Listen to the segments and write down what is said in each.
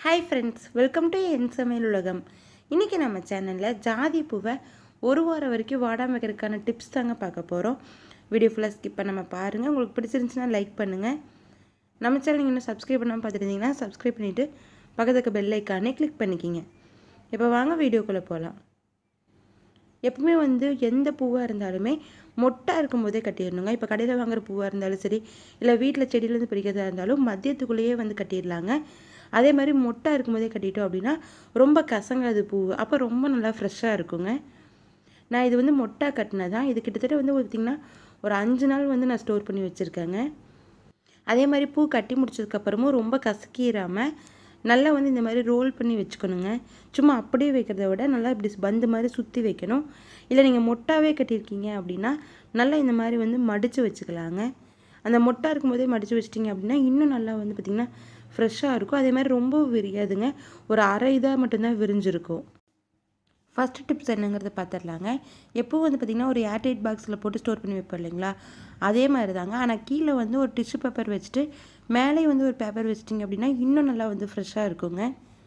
hi friends welcome to என் சமையல் உலகம் இன்றைக்கி நம்ம சேனலில் ஜாதி பூவை ஒரு வாரம் வரைக்கும் வாடாமல் வைக்கிறதுக்கான டிப்ஸ் தாங்க பார்க்க போகிறோம் வீடியோ ஃபுல்லாக ஸ்கிப் பண்ணாமல் பாருங்கள் உங்களுக்கு பிடிச்சிருந்துச்சுன்னா லைக் பண்ணுங்கள் நம்ம சேனல் நீங்கள் இன்னும் சப்ஸ்கிரைப் பண்ணாமல் பார்த்துருந்தீங்கன்னா சப்ஸ்கிரைப் பண்ணிவிட்டு பக்கத்துக்கு பெல் ஐக்கானே கிளிக் பண்ணிக்கிங்க இப்போ வாங்க வீடியோக்குள்ளே போகலாம் எப்பவுமே வந்து எந்த பூவாக இருந்தாலுமே மொட்டாக இருக்கும்போதே கட்டிடணுங்க இப்போ கடையில் வாங்குற பூவாக இருந்தாலும் சரி இல்லை வீட்டில் செடியிலேருந்து பிடிக்கிறதா இருந்தாலும் மதியத்துக்குள்ளேயே வந்து கட்டிடலாங்க அதே மாதிரி மொட்டாக இருக்கும்போதே கட்டிட்டோம் அப்படின்னா ரொம்ப கசங்காது பூ அப்போ ரொம்ப நல்லா ஃப்ரெஷ்ஷாக இருக்குங்க நான் இது வந்து மொட்டாக கட்டினதான் இது கிட்டத்தட்ட வந்து பார்த்திங்கன்னா ஒரு அஞ்சு நாள் வந்து நான் ஸ்டோர் பண்ணி வச்சுருக்கேங்க அதே மாதிரி பூ கட்டி முடிச்சதுக்கப்புறமும் ரொம்ப கசக்கிடாமல் நல்லா வந்து இந்த மாதிரி ரோல் பண்ணி வச்சுக்கணுங்க சும்மா அப்படியே வைக்கிறத விட நல்லா இப்படி பந்து மாதிரி சுற்றி வைக்கணும் இல்லை நீங்கள் மொட்டாவே கட்டியிருக்கீங்க அப்படின்னா நல்லா இந்த மாதிரி வந்து மடித்து வச்சுக்கலாங்க அந்த மொட்டா இருக்கும்போதே மடித்து வச்சிட்டிங்க அப்படின்னா இன்னும் நல்லா வந்து பார்த்திங்கன்னா ஃப்ரெஷ்ஷாக இருக்கும் அதே மாதிரி ரொம்ப விரியாதுங்க ஒரு அரை இதாக மட்டும்தான் விரிஞ்சிருக்கும் ஃபஸ்ட்டு டிப்ஸ் என்னங்கிறத பார்த்துடலாங்க எப்போவும் வந்து பார்த்திங்கன்னா ஒரு ஏர்டைட் பாக்ஸில் போட்டு ஸ்டோர் பண்ணி வைப்போம் இல்லைங்களா அதே மாதிரி தாங்க ஆனால் கீழே வந்து ஒரு டிஷ்யூ பேப்பர் வச்சுட்டு மேலே வந்து ஒரு பேப்பர் வச்சிட்டிங்க அப்படின்னா இன்னும் நல்லா வந்து ஃப்ரெஷ்ஷாக இருக்குங்க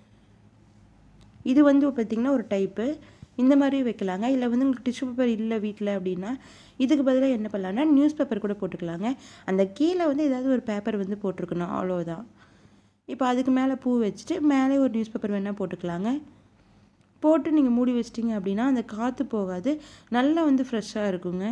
இது வந்து பார்த்திங்கன்னா ஒரு டைப்பு இந்த மாதிரி வைக்கலாங்க இல்லை வந்து உங்களுக்கு டிஷ்யூ பேப்பர் இல்லை வீட்டில் அப்படின்னா இதுக்கு பதிலாக என்ன பண்ணலான்னா நியூஸ் பேப்பர் கூட போட்டுக்கலாங்க அந்த கீழே வந்து ஏதாவது ஒரு பேப்பர் வந்து போட்டிருக்கணும் அவ்வளோதான் இப்போ அதுக்கு மேலே பூ வச்சுட்டு மேலே ஒரு நியூஸ் பேப்பர் வேணால் போட்டுக்கலாங்க போட்டு நீங்கள் மூடி வச்சிட்டிங்க அப்படின்னா அந்த காற்று போகாது நல்லா வந்து ஃப்ரெஷ்ஷாக இருக்குங்க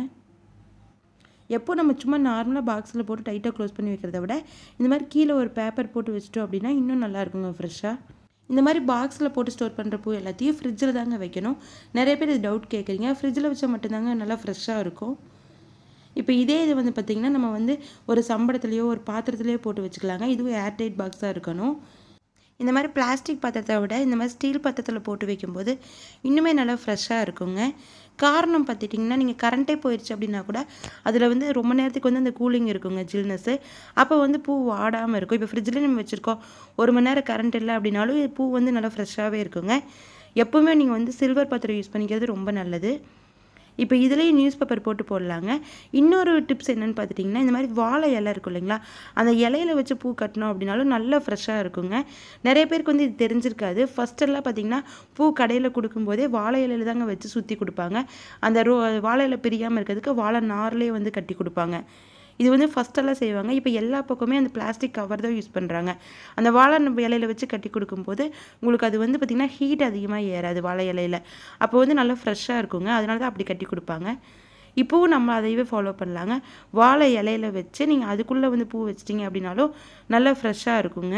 எப்போ நம்ம சும்மா நார்மலாக பாக்ஸில் போட்டு டைட்டாக க்ளோஸ் பண்ணி வைக்கிறத விட இந்த மாதிரி கீழே ஒரு பேப்பர் போட்டு வச்சிட்டோம் அப்படின்னா இன்னும் நல்லா இருக்குங்க ஃப்ரெஷ்ஷாக இந்த மாதிரி பாக்ஸில் போட்டு ஸ்டோர் பண்ணுற பூ எல்லாத்தையும் ஃப்ரிட்ஜில் தாங்க வைக்கணும் நிறைய பேர் இது டவுட் கேட்குறீங்க ஃப்ரிட்ஜில் வச்சா மட்டும்தாங்க நல்லா ஃப்ரெஷ்ஷாக இருக்கும் இப்போ இதே இது வந்து பார்த்திங்கன்னா நம்ம வந்து ஒரு சம்பளத்துலேயோ ஒரு பாத்திரத்துலேயோ போட்டு வச்சுக்கலாங்க இதுவும் ஏர்டைட் பாக்ஸாக இருக்கணும் இந்த மாதிரி பிளாஸ்டிக் பாத்திரத்தை விட இந்த மாதிரி ஸ்டீல் பாத்திரத்தில் போட்டு வைக்கும்போது இன்னுமே நல்லா ஃப்ரெஷ்ஷாக இருக்குங்க காரணம் பார்த்துட்டிங்கன்னா நீங்கள் கரண்ட்டே போயிடுச்சு அப்படின்னா கூட அதில் வந்து ரொம்ப நேரத்துக்கு வந்து அந்த கூலிங் இருக்குங்க ஜில்னஸ்ஸு அப்போ வந்து பூ வாடாமல் இருக்கும் இப்போ ஃப்ரிட்ஜில் நம்ம வச்சுருக்கோம் ஒரு மணி நேரம் கரண்ட் இல்லை அப்படின்னாலும் பூ வந்து நல்லா ஃப்ரெஷ்ஷாகவே இருக்குங்க எப்போவுமே நீங்கள் வந்து சில்வர் பாத்திரம் யூஸ் பண்ணிக்கிறது ரொம்ப நல்லது இப்போ இதுலேயும் நியூஸ் பேப்பர் போட்டு போடலாங்க இன்னொரு டிப்ஸ் என்னென்னு பார்த்துட்டிங்கன்னா இந்த மாதிரி வாழை இலை இருக்கும் இல்லைங்களா அந்த இலையில வச்சு பூ கட்டினோம் அப்படின்னாலும் நல்லா ஃப்ரெஷ்ஷாக இருக்குங்க நிறைய பேருக்கு வந்து இது தெரிஞ்சிருக்காது ஃபஸ்ட்டெல்லாம் பார்த்திங்கன்னா பூ கடையில் கொடுக்கும்போதே வாழை இலையில தாங்க வச்சு சுற்றி கொடுப்பாங்க அந்த ரோ வாழை இலை பிரியாமல் இருக்கிறதுக்கு வாழை நார்லேயே வந்து கட்டி கொடுப்பாங்க இது வந்து ஃபஸ்ட்டெல்லாம் செய்வாங்க இப்போ எல்லா பக்கமே அந்த பிளாஸ்டிக் கவர் தான் யூஸ் பண்ணுறாங்க அந்த வாழை இலையில வச்சு கட்டி கொடுக்கும்போது உங்களுக்கு அது வந்து பார்த்திங்கன்னா ஹீட் அதிகமாக ஏறாது வாழை இலையில அப்போ வந்து நல்லா ஃப்ரெஷ்ஷாக இருக்குங்க அதனால தான் அப்படி கட்டி கொடுப்பாங்க இப்போவும் நம்ம அதையவே ஃபாலோ பண்ணலாங்க வாழை இலையில வச்சு நீங்கள் அதுக்குள்ளே வந்து பூ வச்சிட்டிங்க அப்படின்னாலும் நல்லா ஃப்ரெஷ்ஷாக இருக்குங்க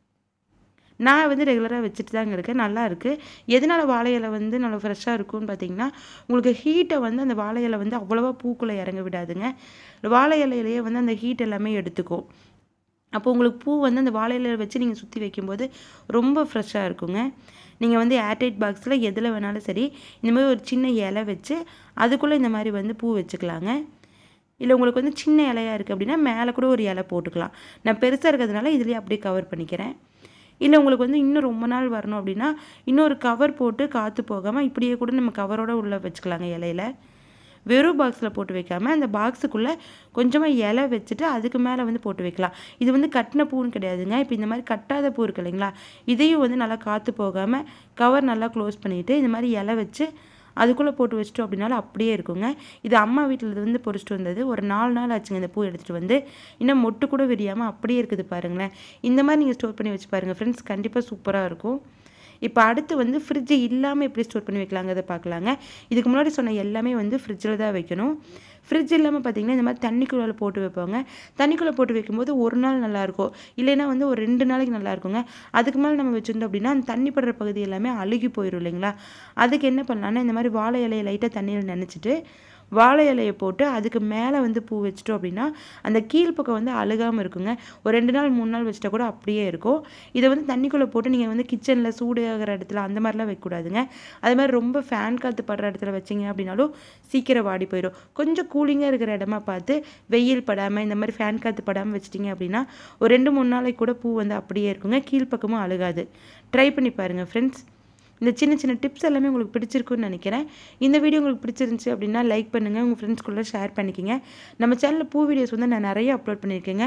நான் வந்து ரெகுலராக வச்சுட்டு தாங்க இருக்கேன் நல்லா இருக்குது எதனால் வாழை இலை வந்து நல்லா ஃப்ரெஷ்ஷாக இருக்கும்னு பார்த்தீங்கன்னா உங்களுக்கு ஹீட்டை வந்து அந்த வாழை இலை வந்து அவ்வளோவா பூக்குள்ளே இறங்க விடாதுங்க வாழை இலையிலேயே வந்து அந்த ஹீட் எல்லாமே எடுத்துக்கும் அப்போ உங்களுக்கு பூ வந்து அந்த வாழை இலையை வச்சு நீங்கள் சுற்றி வைக்கும்போது ரொம்ப ஃப்ரெஷ்ஷாக இருக்குங்க நீங்கள் வந்து ஏர்டைட் பாக்ஸில் எதில் வேணாலும் சரி இந்த மாதிரி ஒரு சின்ன இலை வச்சு அதுக்குள்ளே இந்த மாதிரி வந்து பூ வச்சுக்கலாங்க இல்லை உங்களுக்கு வந்து சின்ன இலையாக இருக்குது அப்படின்னா மேலே கூட ஒரு இலை போட்டுக்கலாம் நான் பெருசாக இருக்கிறதுனால இதுலேயே அப்படியே கவர் பண்ணிக்கிறேன் இல்லை உங்களுக்கு வந்து இன்னும் ரொம்ப நாள் வரணும் அப்படின்னா இன்னொரு கவர் போட்டு காற்று போகாமல் இப்படியே கூட நம்ம கவரோட உள்ளே வச்சுக்கலாங்க இலையில வெறும் பாக்ஸில் போட்டு வைக்காமல் அந்த பாக்ஸுக்குள்ளே கொஞ்சமாக இலை வச்சுட்டு அதுக்கு மேலே வந்து போட்டு வைக்கலாம் இது வந்து கட்டின பூன்னு கிடையாதுங்க இப்போ இந்த மாதிரி கட்டாத பூ இருக்கு இல்லைங்களா இதையும் வந்து நல்லா காற்று போகாமல் கவர் நல்லா க்ளோஸ் பண்ணிவிட்டு இந்த மாதிரி இலை வச்சு அதுக்குள்ளே போட்டு வச்சிட்டோம் அப்படின்னாலும் அப்படியே இருக்குங்க இது அம்மா வீட்டில் வந்து பொறிச்சிட்டு வந்தது ஒரு நாலு நாள் ஆச்சுங்க இந்த பூ எடுத்துகிட்டு வந்து இன்னும் மொட்டு கூட விரியாமல் அப்படியே இருக்குது பாருங்களேன் இந்த மாதிரி நீங்கள் ஸ்டோர் பண்ணி வச்சு பாருங்கள் ஃப்ரெண்ட்ஸ் கண்டிப்பாக சூப்பராக இருக்கும் இப்போ அடுத்து வந்து ஃப்ரிட்ஜு இல்லாமல் எப்படி ஸ்டோர் பண்ணி வைக்கலாங்கிறத பார்க்கலாங்க இதுக்கு முன்னாடி சொன்ன எல்லாமே வந்து ஃப்ரிட்ஜில் தான் வைக்கணும் ஃப்ரிட்ஜ் இல்லாமல் பார்த்தீங்கன்னா இந்த மாதிரி தண்ணிக்குள்ளே போட்டு வைப்பாங்க தண்ணிக்குள்ளே போட்டு வைக்கும்போது ஒரு நாள் நல்லாயிருக்கும் இல்லைன்னா வந்து ஒரு ரெண்டு நாளைக்கு நல்லா இருக்குங்க அதுக்கு மேலே நம்ம வச்சுருந்தோம் அப்படின்னா அந்த தண்ணி படுற பகுதி எல்லாமே அழுகி போயிடும் இல்லைங்களா அதுக்கு என்ன பண்ணலான்னா இந்த மாதிரி வாழை இலையை லைட்டாக தண்ணியில் நினச்சிட்டு வாழை இலையை போட்டு அதுக்கு மேலே வந்து பூ வச்சிட்டோம் அப்படின்னா அந்த கீழ்ப்பக்கம் வந்து அழுகாமல் இருக்குங்க ஒரு ரெண்டு நாள் மூணு நாள் வச்சிட்டா கூட அப்படியே இருக்கும் இதை வந்து தண்ணிக்குள்ளே போட்டு நீங்கள் வந்து கிச்சனில் சூடு ஆகிற இடத்துல அந்த மாதிரிலாம் வைக்கக்கூடாதுங்க அது மாதிரி ரொம்ப ஃபேன் காற்று படுற இடத்துல வச்சிங்க அப்படின்னாலும் சீக்கிரம் வாடி போயிடும் கொஞ்சம் கூலிங்காக இருக்கிற இடமா பார்த்து வெயில் படாமல் இந்த மாதிரி ஃபேன் காற்று படாமல் வச்சிட்டிங்க அப்படின்னா ஒரு ரெண்டு மூணு நாளைக்கு கூட பூ வந்து அப்படியே இருக்குங்க கீழ்ப்பக்கமும் அழுகாது ட்ரை பண்ணி பாருங்கள் ஃப்ரெண்ட்ஸ் இந்த சின்ன சின்ன டிப்ஸ் எல்லாமே உங்களுக்கு பிடிச்சிருக்குன்னு நினைக்கிறேன் இந்த வீடியோ உங்களுக்கு பிடிச்சிருந்துச்சி அப்படின்னா லைக் பண்ணுங்கள் உங்கள் ஃப்ரெண்ட்ஸ்குள்ளே ஷேர் பண்ணிக்கோங்க நம்ம சேனலில் பூ வீடியோஸ் வந்து நான் நிறைய அப்லோட் பண்ணியிருக்கேங்க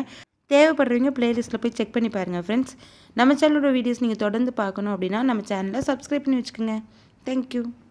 தேவைப்படுறவங்க பிளேலிஸ்ட்டில் போய் செக் பண்ணி பாருங்கள் ஃப்ரெண்ட்ஸ் நம்ம சேனலோட வீடியோஸ் நீங்கள் தொடர்ந்து பார்க்கணும் அப்படின்னா நம்ம சேனலை சப்ஸ்கிரைப் பண்ணி வச்சுக்கோங்க தேங்க்யூ